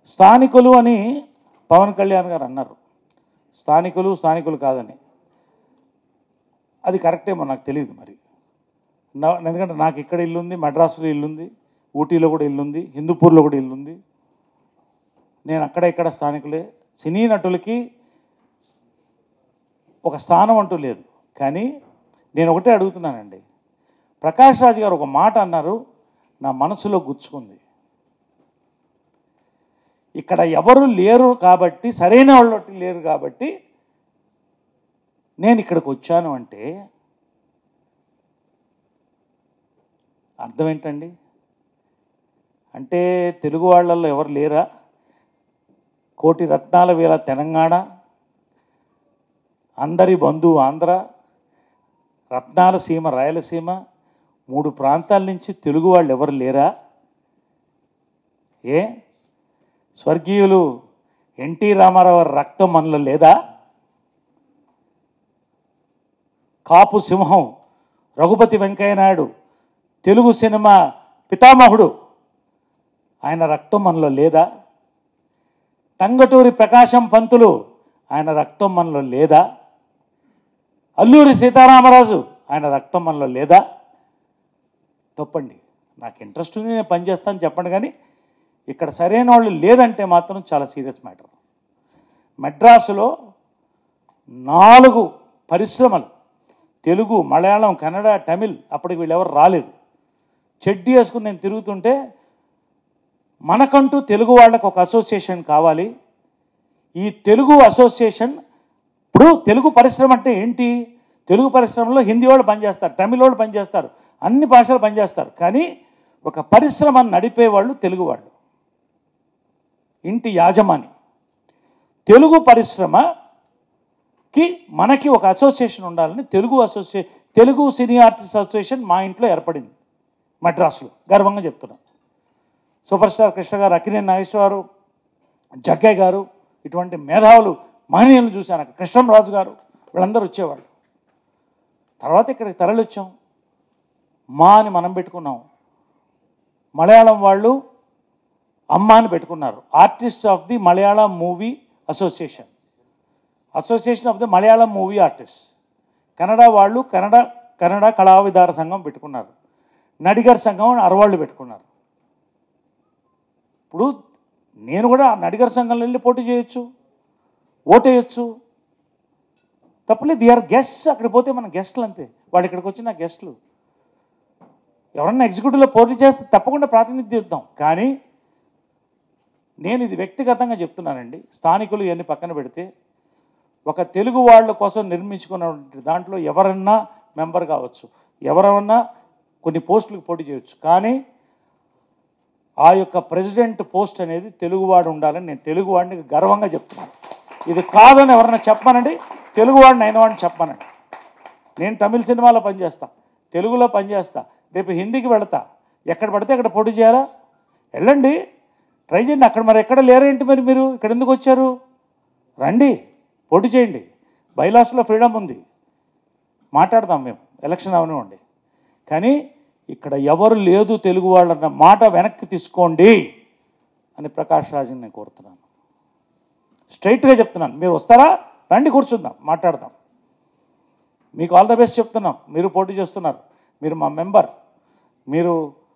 స్థానికులు అని పవన్ కళ్యాణ్ గారు అన్నారు స్థానికులు స్థానికులు కాదని అది కరెక్టేమో నాకు తెలియదు మరి నా- ఎందుకంటే నాకు ఇక్కడ ఇల్లుంది మద్రాసులో ఇల్లుంది ఊటీలో కూడా ఇల్లుంది హిందూపూర్లో కూడా ఇల్లుంది నేను అక్కడ ఇక్కడ స్థానికులే సినీ నటులకి ఒక స్థానం అంటూ లేదు కానీ నేను ఒకటే అడుగుతున్నానండి ప్రకాష్ రాజ్ గారు ఒక మాట అన్నారు నా మనసులో గుచ్చుకుంది ఇక్కడ ఎవరు లేరు కాబట్టి సరైన వాళ్ళు లేరు కాబట్టి నేను ఇక్కడికి వచ్చాను అంటే అర్థం ఏంటండి అంటే తెలుగు వాళ్ళల్లో ఎవరు లేరా కోటి రత్నాల వేల తెలంగాణ అందరి బంధువు ఆంధ్ర రత్నాల సీమ రాయలసీమ మూడు ప్రాంతాల నుంచి తెలుగు వాళ్ళు ఎవరు లేరా ఏ స్వర్గీయులు ఎన్టీ రామారావు గారి రక్తం మనలో లేదా కాపు సింహం రఘుపతి వెంకయ్య నాయుడు తెలుగు సినిమా పితామహుడు ఆయన రక్తం మనలో లేదా టంగటూరి ప్రకాశం పంతులు ఆయన రక్తం మనలో లేదా అల్లూరి సీతారామరాజు ఆయన రక్తం మనలో లేదా తప్పండి నాకు ఇంట్రెస్ట్ ఉంది నేను పని చేస్తాను చెప్పండి కానీ ఇక్కడ సరైన వాళ్ళు లేదంటే మాత్రం చాలా సీరియస్ మ్యాటర్ మెడ్రాసులో నాలుగు పరిశ్రమలు తెలుగు మలయాళం కన్నడ తమిళ్ అప్పటికి వీళ్ళెవరు రాలేదు చెడ్డీ వేసుకుని నేను తిరుగుతుంటే మనకంటూ తెలుగు వాళ్ళకు ఒక అసోసియేషన్ కావాలి ఈ తెలుగు అసోసియేషన్ ఇప్పుడు తెలుగు పరిశ్రమ అంటే ఏంటి తెలుగు పరిశ్రమలో హిందీ వాళ్ళు పనిచేస్తారు తమిళ వాళ్ళు పనిచేస్తారు అన్ని భాషలు పనిచేస్తారు కానీ ఒక పరిశ్రమ నడిపే వాళ్ళు తెలుగు వాళ్ళు ఇంటి యాజమాని తెలుగు పరిశ్రమకి మనకి ఒక అసోసియేషన్ ఉండాలని తెలుగు అసోసియే తెలుగు సినీ ఆర్టిస్ట్ అసోసియేషన్ మా ఇంట్లో ఏర్పడింది మద్రాసులో గర్వంగా చెప్తున్నాం సూపర్ స్టార్ కృష్ణ గారు అక్కినేని నాగేశ్వరరావు జగ్గయ్య గారు ఇటువంటి మేధావులు మహనీయులను చూశాను అక్కడ కృష్ణంరాజు గారు వీళ్ళందరూ వచ్చేవాళ్ళు తర్వాత ఇక్కడికి తరలిచ్చాం మా అని మనం పెట్టుకున్నాం మలయాళం వాళ్ళు అమ్మ అని పెట్టుకున్నారు artist of the Malayalam movie association association of the Malayalam movie artist Kannada వాళ్ళు కన్నడ కన్నడ కళావిదార సంఘం పెట్టుకున్నారు నడిగర్ సంఘం అని అరవాళ్ళు పెట్టుకున్నారు ఇప్పుడు నేను కూడా ఆ నడిగర్ సంఘంలో వెళ్ళి పోటీ చేయొచ్చు ఓటేయచ్చు తప్పలేదు ది ఆర్ గెస్ట్స్ అక్కడ పోతే మన గెస్ట్లు అంతే వాళ్ళు ఇక్కడికి వచ్చిన గెస్ట్లు ఎవరన్నా ఎగ్జిక్యూటివ్లో పోటీ చేస్తే తప్పకుండా ప్రాతినిధ్యం ఇద్దాం కానీ నేను ఇది వ్యక్తిగతంగా చెప్తున్నానండి స్థానికులు ఇవన్నీ పక్కన పెడితే ఒక తెలుగు వాళ్ళ కోసం నిర్మించుకున్న దాంట్లో ఎవరన్నా మెంబర్ కావచ్చు ఎవరన్నా కొన్ని పోస్టులకు పోటీ చేయొచ్చు కానీ ఆ యొక్క ప్రెసిడెంట్ పోస్ట్ అనేది తెలుగువాడు ఉండాలని నేను తెలుగువాడిని గర్వంగా చెప్తున్నాను ఇది కాదని ఎవరన్నా చెప్పానండి తెలుగువాడిని అయిన వాడిని చెప్పానండి నేను తమిళ సినిమాలో పనిచేస్తా తెలుగులో పనిచేస్తా రేపు హిందీకి వెళతా ఎక్కడ పడితే అక్కడ పోటీ చేయాలా వెళ్ళండి ట్రై చేయండి అక్కడ మరి ఎక్కడ లేరేంటి మరి మీరు ఇక్కడ ఎందుకు వచ్చారు రండి పోటీ చేయండి బైలాస్లో ఫ్రీడమ్ ఉంది మాట్లాడదాం మేము ఎలక్షన్ అవనివ్వండి కానీ ఇక్కడ ఎవరు లేదు తెలుగు వాళ్ళన్న మాట వెనక్కి తీసుకోండి అని ప్రకాష్ రాజుని నేను కోరుతున్నాను స్ట్రైట్గా చెప్తున్నాను మీరు వస్తారా రండి కూర్చుందాం మాట్లాడదాం మీకు ఆల్ ద బెస్ట్ చెప్తున్నాం మీరు పోటీ చేస్తున్నారు మీరు మా మెంబర్ మీరు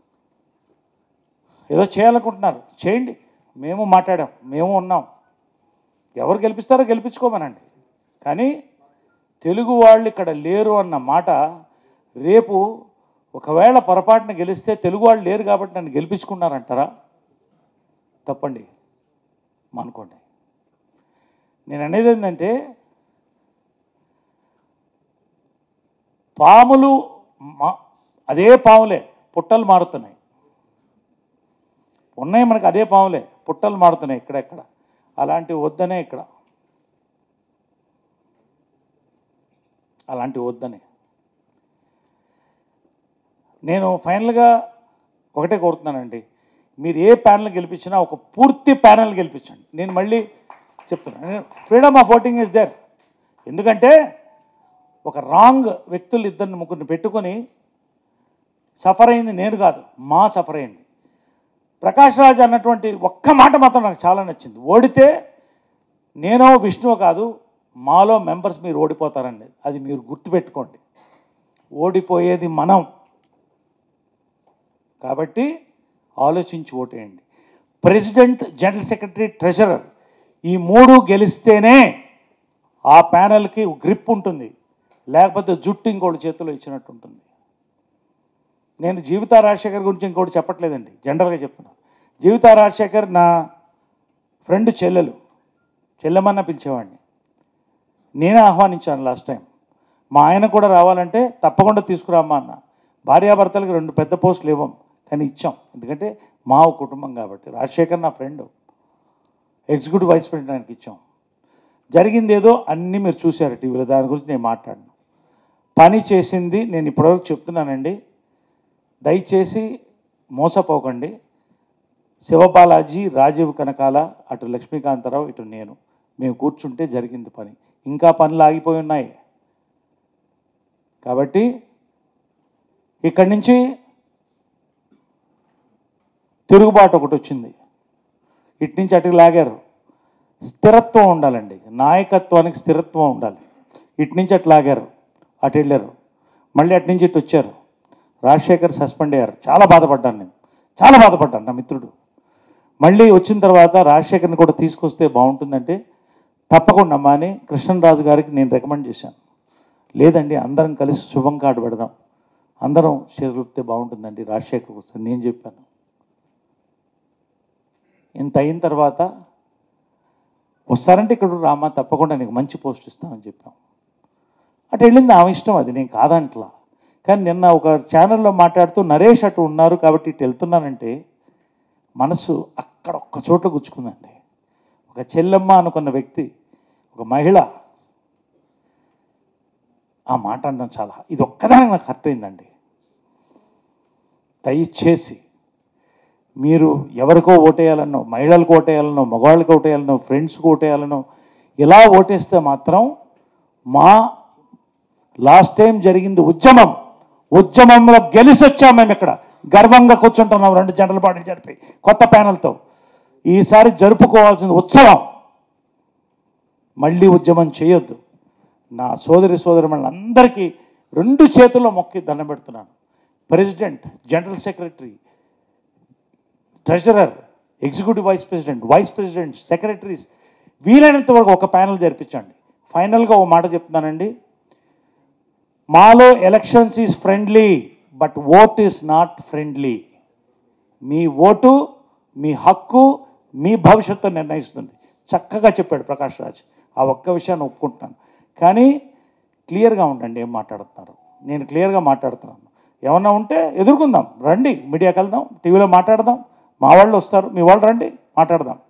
ఏదో చేయాలనుకుంటున్నారు చేయండి మేము మాట్లాడాం మేము ఉన్నాం ఎవరు గెలిపిస్తారో గెలిపించుకోమనండి కానీ తెలుగు వాళ్ళు ఇక్కడ లేరు అన్న మాట రేపు ఒకవేళ పొరపాటున గెలిస్తే తెలుగు వాళ్ళు లేరు కాబట్టి నన్ను గెలిపించుకున్నారంటారా తప్పండి అనుకోండి నేను అనేది ఏంటంటే పాములు మా అదే పాములే పుట్టలు మారుతున్నాయి ఉన్నాయి మనకు అదే పాములే పుట్టలు మారుతున్నాయి ఇక్కడెక్కడ అలాంటివి వద్దనే ఇక్కడ అలాంటివి వద్దనే నేను ఫైనల్గా ఒకటే కోరుతున్నానండి మీరు ఏ ప్యానల్ గెలిపించినా ఒక పూర్తి ప్యానల్ గెలిపించండి నేను మళ్ళీ చెప్తున్నాను freedom of voting is there ఎందుకంటే ఒక రాంగ్ వ్యక్తులు ఇద్దరిని ముగ్గురిని పెట్టుకొని సఫర్ అయింది నేను కాదు మా సఫర్ అయింది ప్రకాష్ రాజ్ అన్నటువంటి ఒక్క మాట మాత్రం నాకు చాలా నచ్చింది ఓడితే నేనో విష్ణువు కాదు మాలో మెంబర్స్ మీరు ఓడిపోతారండి అది మీరు గుర్తుపెట్టుకోండి ఓడిపోయేది మనం కాబట్టి ఆలోచించి ఓటేయండి ప్రెసిడెంట్ జనరల్ సెక్రటరీ ట్రెజరర్ ఈ మూడు గెలిస్తేనే ఆ ప్యానెల్కి గ్రిప్ ఉంటుంది లేకపోతే జుట్టు ఇంకోటి చేతిలో ఇచ్చినట్టు ఉంటుంది నేను జీవితా రాజశేఖర్ గురించి ఇంకోటి చెప్పట్లేదండి జనరల్గా చెప్తున్నా జీవితా రాజశేఖర్ నా ఫ్రెండ్ చెల్లెలు చెల్లెమన్న పిలిచేవాడిని నేనే ఆహ్వానించాను లాస్ట్ టైం మా ఆయన కూడా రావాలంటే తప్పకుండా తీసుకురామ్మా అన్న భార్యాభర్తలకు రెండు పెద్ద పోస్టులు ఇవ్వం కానీ ఇచ్చాం ఎందుకంటే మా కుటుంబం కాబట్టి రాజశేఖర్ నా ఫ్రెండ్ ఎగ్జిక్యూటివ్ వైస్ ప్రెసిడెంట్ ఆయనకి ఇచ్చాం జరిగింది ఏదో అన్నీ మీరు చూశారు టీవీలో దాని గురించి నేను మాట్లాడను పని చేసింది నేను ఇప్పటివరకు చెప్తున్నానండి దయచేసి మోసపోకండి శివబాలాజీ రాజీవ్ కనకాల అటు లక్ష్మీకాంతరావు ఇటు నేను మేము కూర్చుంటే జరిగింది పని ఇంకా పనులు ఆగిపోయి ఉన్నాయి కాబట్టి ఇక్కడి నుంచి తిరుగుబాటు ఒకటి వచ్చింది ఇటు నుంచి అటుకు లాగారు స్థిరత్వం ఉండాలండి నాయకత్వానికి స్థిరత్వం ఉండాలి ఇటు నుంచి అటు లాగారు అటు వెళ్ళారు మళ్ళీ అటు నుంచి ఇటు వచ్చారు రాజశేఖర్ సస్పెండ్ అయ్యారు చాలా బాధపడ్డాను నేను చాలా బాధపడ్డాను నా మిత్రుడు మళ్ళీ వచ్చిన తర్వాత రాజశేఖర్ని కూడా తీసుకొస్తే బాగుంటుందంటే తప్పకుండా అమ్మా అని కృష్ణరాజు గారికి నేను రికమెండ్ చేశాను లేదండి అందరం కలిసి శుభం కార్డు పెడదాం అందరం చేరుపితే బాగుంటుందండి రాజశేఖర్ వస్తే నేను చెప్పాను ఇంత అయిన తర్వాత వస్తారంటే ఇక్కడ రామా తప్పకుండా నీకు మంచి పోస్ట్ ఇస్తామని చెప్పాం అటు వెళ్ళింది ఆమె ఇష్టం అది నేను కాదంట్లా కానీ నిన్న ఒక ఛానల్లో మాట్లాడుతూ నరేష్ అటు ఉన్నారు కాబట్టి ఇటు వెళ్తున్నానంటే మనసు అక్కడ ఒక్క చోట గుచ్చుకుందండి ఒక చెల్లెమ్మ అనుకున్న వ్యక్తి ఒక మహిళ ఆ మాట అనడం చాలా ఇది ఒక్కదానికి నాకు హర్ట్ అయిందండి దయచేసి మీరు ఎవరికో ఓటేయాలనో మహిళలకు ఓటేయాలనో మగవాళ్ళకి ఓటేయాలనో ఫ్రెండ్స్కి ఓటేయాలనో ఇలా ఓటేస్తే మాత్రం మా లాస్ట్ టైం జరిగింది ఉద్యమం ఉద్యమంలో గెలిచి వచ్చాం మేము ఇక్కడ గర్వంగా కూర్చుంటున్నాం రెండు జనరల్ బాడీలు జరిపి కొత్త ప్యానల్తో ఈసారి జరుపుకోవాల్సింది ఉత్సవం మళ్ళీ ఉద్యమం చేయొద్దు నా సోదరి సోదరి అందరికీ రెండు చేతుల్లో మొక్కి దండం పెడుతున్నాను president general secretary treasurer executive vice president vice president secretaries వీలైనంత వరకు ఒక ప్యానల్ జరిపించండి ఫైనల్గా ఒక మాట చెప్తున్నానండి మాలో elections is friendly but vote is not friendly మీ ఓటు మీ హక్కు మీ భవిష్యత్తు నిర్ణయిస్తుంది చక్కగా చెప్పాడు ప్రకాష్ రాజ్ ఆ ఒక్క విషయాన్ని ఒప్పుకుంటున్నాను కానీ క్లియర్గా ఉండండి ఏం మాట్లాడుతున్నారు నేను క్లియర్గా మాట్లాడుతున్నాను ఏమన్నా ఉంటే ఎదుర్కొందాం రండి మీడియాకి వెళ్దాం టీవీలో మాట్లాడదాం మా వాళ్ళు వస్తారు మీ వాళ్ళు రండి మాట్లాడదాం